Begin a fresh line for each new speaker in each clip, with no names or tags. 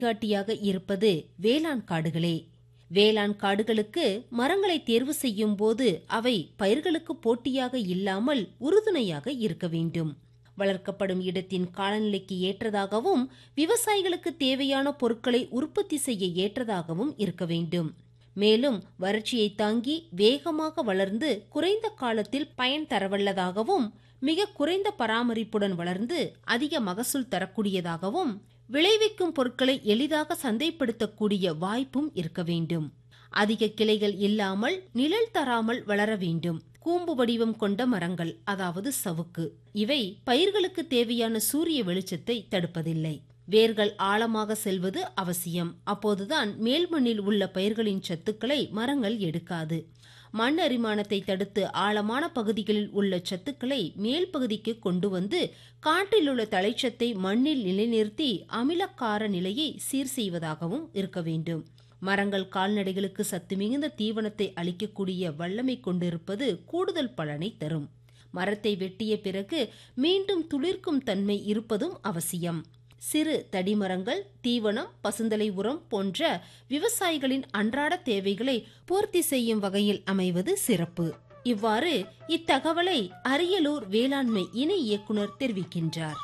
வழிகாட்டியாக இருப்பது வேளாண் காடுகளே வேளாண் காடுகளுக்கு மரங்களை தேர்வு செய்யும் போது அவை பயிர்களுக்கு போட்டியாக இல்லாமல் உறுதுணையாக இருக்க வேண்டும் வளர்க்கப்படும் இடத்தின் காலநிலைக்கு ஏற்றதாகவும் விவசாயிகளுக்கு தேவையான பொருட்களை உற்பத்தி செய்ய ஏற்றதாகவும் இருக்க வேண்டும் மேலும் வறட்சியை தாங்கி வேகமாக வளர்ந்து குறைந்த காலத்தில் பயன் தரவல்லதாகவும் மிக குறைந்த பராமரிப்புடன் வளர்ந்து அதிக மகசூல் தரக்கூடியதாகவும் விளைவிக்கும் பொருட்களை எளிதாக சந்தைப்படுத்தக்கூடிய வாய்ப்பும் இருக்க வேண்டும் அதிக கிளைகள் இல்லாமல் நிழல் தராமல் வளர வேண்டும் கூம்பு வடிவம் கொண்ட மரங்கள் அதாவது சவுக்கு இவை பயிர்களுக்கு தேவையான சூரிய வெளிச்சத்தை தடுப்பதில்லை வேர்கள் ஆழமாக செல்வது அவசியம் அப்போதுதான் மேல்மண்ணில் உள்ள பயிர்களின் சத்துக்களை மரங்கள் எடுக்காது மண் அரிமானத்தை தடுத்து ஆழமான பகுதிகளில் உள்ள சத்துக்களை மேல் பகுதிக்கு கொண்டு வந்து காற்றில் உள்ள தழைச்சத்தை மண்ணில் நிலைநிறுத்தி அமிலக்கார நிலையை சீர் செய்வதாகவும் இருக்க வேண்டும் மரங்கள் கால்நடைகளுக்கு சத்து மிகுந்த தீவனத்தை அளிக்கக்கூடிய வல்லமை கொண்டிருப்பது கூடுதல் பலனை தரும் மரத்தை வெட்டிய பிறகு மீண்டும் துளிர்க்கும் தன்மை இருப்பதும் அவசியம் சிறு தடிமரங்கள் தீவனம் பசுந்தலை உரம் போன்ற விவசாயிகளின் அன்றாட தேவைகளை பூர்த்தி செய்யும் வகையில் அமைவது சிறப்பு இவ்வாறு இத்தகவலை அரியலூர் வேளாண்மை இணை இயக்குனர் தெரிவிக்கின்றார்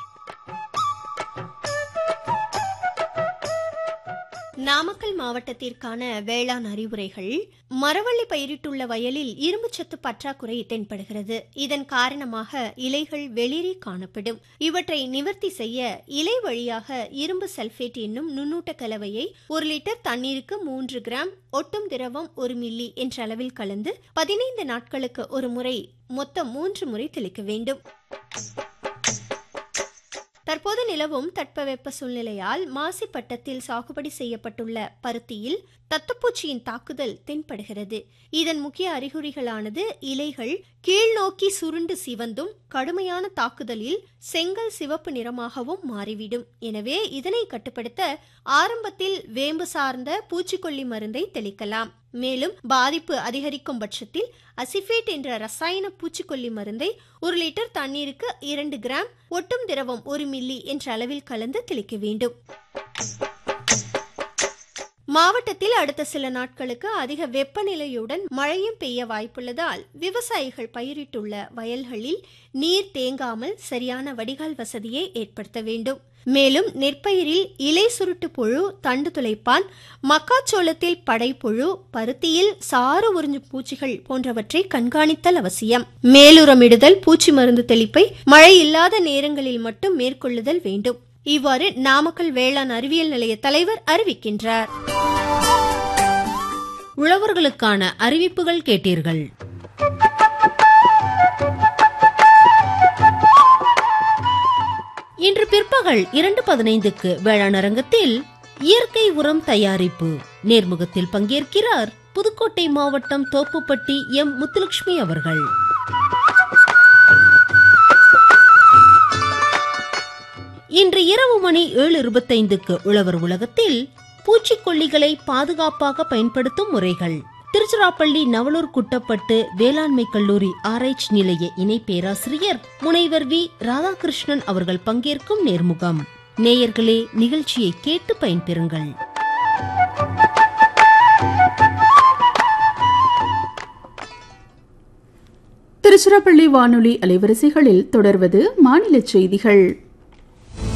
நாமக்கல் மாவட்டத்திற்கான வேளாண் அறிவுரைகள் மரவள்ளி பயிரிட்டுள்ள வயலில் இரும்புச்சத்து பற்றாக்குறை தென்படுகிறது இதன் காரணமாக இலைகள் வெளிரி காணப்படும் இவற்றை நிவர்த்தி செய்ய இலை வழியாக இரும்பு சல்பேட் என்னும் நுண்ணூட்ட கலவையை ஒரு லிட்டர் தண்ணீருக்கு மூன்று கிராம் ஒட்டும் திரவம் ஒரு மில்லி என்ற அளவில் கலந்து பதினைந்து நாட்களுக்கு ஒரு முறை மொத்தம் மூன்று முறை தெளிக்க வேண்டும் தற்போது நிலவும் தட்பவெப்ப சூழ்நிலையால் மாசிப்பட்டத்தில் சாகுபடி செய்யப்பட்டுள்ள பருத்தியில் தத்துப்பூச்சியின் தாக்குதல் தென்படுகிறது இதன் முக்கிய அறிகுறிகளானது இலைகள் கீழ்நோக்கி சுருண்டு சிவந்தும் கடுமையான தாக்குதலில் செங்கல் சிவப்பு நிறமாகவும் மாறிவிடும் எனவே இதனை கட்டுப்படுத்த ஆரம்பத்தில் வேம்பு சார்ந்த பூச்சிக்கொல்லி மருந்தை தெளிக்கலாம் மேலும் பாதிப்பு அதிகரிக்கும் பட்சத்தில் அசிஃபேட் என்ற ரசாயன பூச்சிக்கொல்லி மருந்தை ஒரு லிட்டர் தண்ணீருக்கு இரண்டு கிராம் ஒட்டும் திரவம் ஒரு மில்லி என்ற அளவில் கலந்து தெளிக்க வேண்டும் மாவட்டத்தில் அடுத்த சில நாட்களுக்கு அதிக வெப்பநிலையுடன் மழையும் பெய்ய வாய்ப்புள்ளதால் விவசாயிகள் பயிரிட்டுள்ள வயல்களில் நீர் தேங்காமல் சரியான வடிகால் வசதியை ஏற்படுத்த வேண்டும் மேலும் நெற்பயிரில் இலை சுருட்டு புழு தண்டு துளைப்பான் மக்காச்சோளத்தில் படைப்புழு பருத்தியில் சாறு உறிஞ்சும் பூச்சிகள் போன்றவற்றை கண்காணித்தல் அவசியம் மேலுரமிடுதல் பூச்சி மருந்து தெளிப்பை மழை இல்லாத நேரங்களில் மட்டும் மேற்கொள்ளுதல் வேண்டும் இவ்வாறு நாமக்கல் வேளாண் அறிவியல் நிலைய தலைவர் அறிவிக்கின்றார்
உழவர்களுக்கான அறிவிப்புகள் கேட்டீர்கள் இன்று பிற்பகல் இரண்டு பதினைந்துக்கு வேளாண் அரங்கத்தில் இயற்கை உரம் தயாரிப்பு நேர்முகத்தில் பங்கேற்கிறார் புதுக்கோட்டை மாவட்டம் தோப்புப்பட்டி எம் முத்துலட்சுமி அவர்கள் இன்று இரவு மணி ஏழு இருபத்தைந்துக்கு உழவர் உலகத்தில் பூச்சிக்கொல்லிகளை பாதுகாப்பாக பயன்படுத்தும் முறைகள் திருச்சிராப்பள்ளி நவலூர் குட்டப்பட்டு வேளாண்மை கல்லூரி ஆராய்ச்சி நிலைய இணை பேராசிரியர் முனைவர் வி ராதாகிருஷ்ணன் அவர்கள் பங்கேற்கும் நேர்முகம் நேயர்களே நிகழ்ச்சியை கேட்டு பயன்பெறுங்கள்
திருச்சிராப்பள்ளி வானொலி அலைவரிசைகளில் தொடர்வது மாநில செய்திகள்